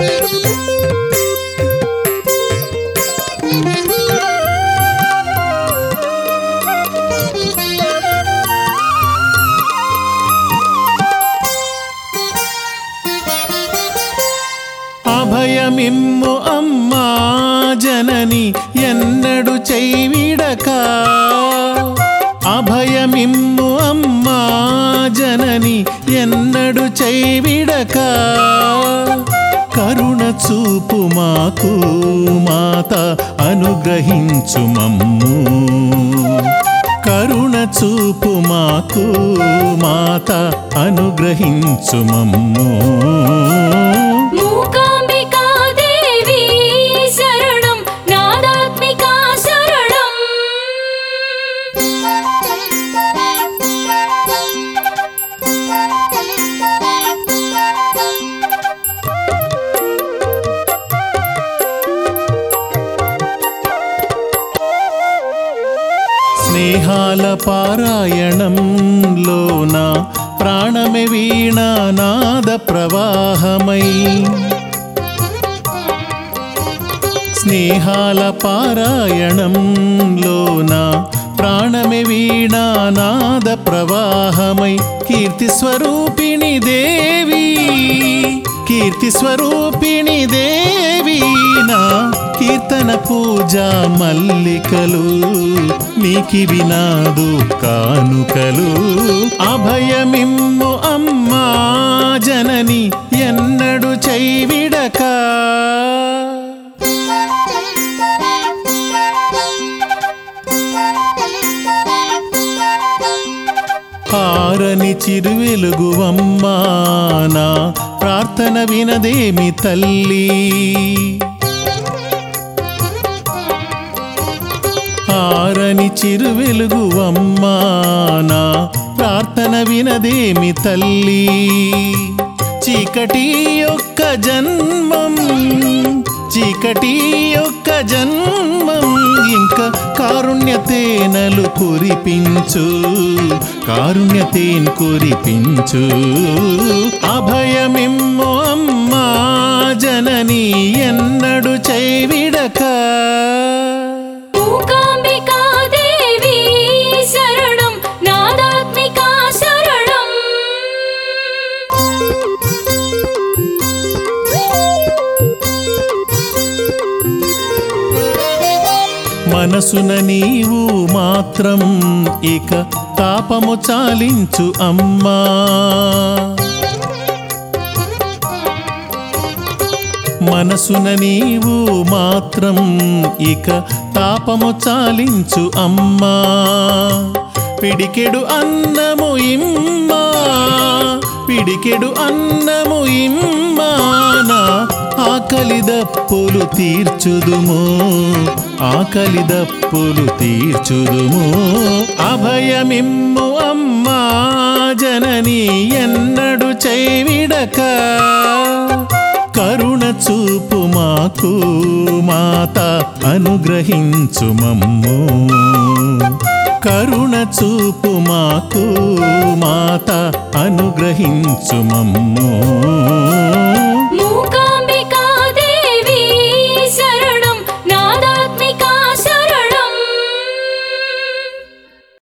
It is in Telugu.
అభయమిమ్ము అమ్మా జనని ఎన్నడు చైవిడక అభయమిమ్ము అమ్మా జనని ఎన్నడు చైవిడక కరుణ చూపు మాకు మాత అనుగ్రహించు మమ్ము కరుణ చూపు మాకు మాత అనుగ్రహించు మమ్ము మూకాంబికా దేవి శరణం నాదాత్మికా శరణం స్నేహాల పారాయణంలోన ప్రాణమే వీణానాద ప్రవాహమై స్నేహాల పారాయణంలోన ప్రాణమే వీణానాద ప్రవాహమై కీర్తి స్వరూపిణి దేవి కీర్తి స్వరూపిణి దేవి నా కీర్తన పూజ మల్లికలు నీకివి నాదు కానుకలు అభయమిమ్ము అమ్మా జనని ఎన్నడు చైవిడక హారని చిరువెలుగువమ్మా నా ప్రార్థన వినదేమి తల్లి హారని చిరువెలుగువమ్మా నా ప్రార్థన వినదేమి తల్లి చీకటి యొక్క జన్మం చీకటి యొక్క జన్మం ఇంకా కారుణ్యతేనలు కురిపించు కారుణ్యతేన్ కురిపించు అభయమిమ్ము అమ్మా జనని ఎన్నడు చైవిడక మూకాంబికా దేవి శరణం నాదాత్మికా శరణం మనసున నీవు మాత్రం ఇక తాపము చాలించు అమ్మా మనసున నీవు మాత్రం ఇక తాపము చాలించు అమ్మా పిడికెడు అన్నము ఇమ్మా పిడికెడు అన్నము ఇమ్మానా ఆకలి దప్పులు తీర్చుదుము ఆకలి దప్పులు తీర్చుదుము అభయమిమ్ము అమ్మా జనని ఎన్నడు చైవిడక కరుణ చూపు మాకు మాత అనుగ్రహించు మమ్ము కరుణ చూపు మాకు మాత అనుగ్రహించు మమ్ము